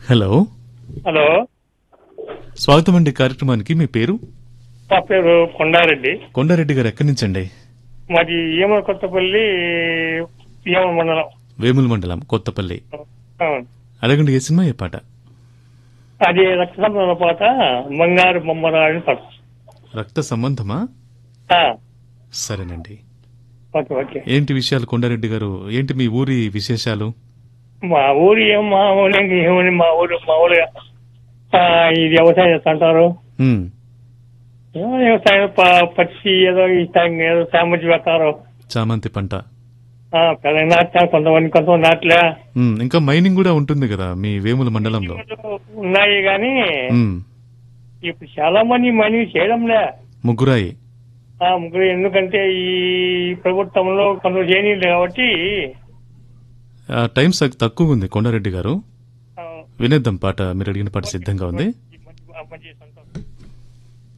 Hello hello స్వాగతం అండి కార్యక్రమానికి మీ పేరు మా పేరు కొండారెడ్డి కొండారెడ్డి గారు ఎక్కడి నుంచండి మాది ఈమల కొత్తపల్లి ఈమల మండలం వేముల మండలం కొత్తపల్లి అవును. అడగండి ఏ సినిమా ఏ పాట అది రక్త సంబంధం పాట బంగారు బొమ్మరా అని పాట రక్త సంబంధమా ఆ, సరేనండి ఓకే ఓకే ఏంటి విషయాలు కొండారెడ్డి గారు ఏంటి మీ ఊరి విశేషాలు మా ఊరు ఏం మా ఊరు ఏమని మా ఊరు మా ఊరు ఆ, ఇది వ్యవసాయం చేస్తుంటారు ఉమ్, ఏమో వ్యవసాయం ప- పచ్చి ఏదో ఈ టైం ఏదో సామర్థ్యం పెడతారు చామంతి పంట ఆ, పెద్ద నాటుతారు కొంతమంది కొంతమంది నాట్లే ఉమ్, ఇంకా మైనింగ్ కూడా ఉంటుంది కదా మీ వేముల మండలంలో ఉన్నాయి కానీ ఉమ్, ఇప్పుడు చాలా మంది మనీ చేయడంలే ముగ్గురాయి ఆ ముగ్గురు ఎందుకంటే ఈ ప్రభుత్వంలో కొందరు చేయనీళ్ళు కాబట్టి ఆ, టైం సగ్ తక్కువ ఉంది కొండారెడ్డి గారు ఆ, వినేద్దాం పాట మీరు అడిగిన పాట సిద్ధంగా ఉంది ఈ మధ్య- ఆ మధ్య సంతోషం.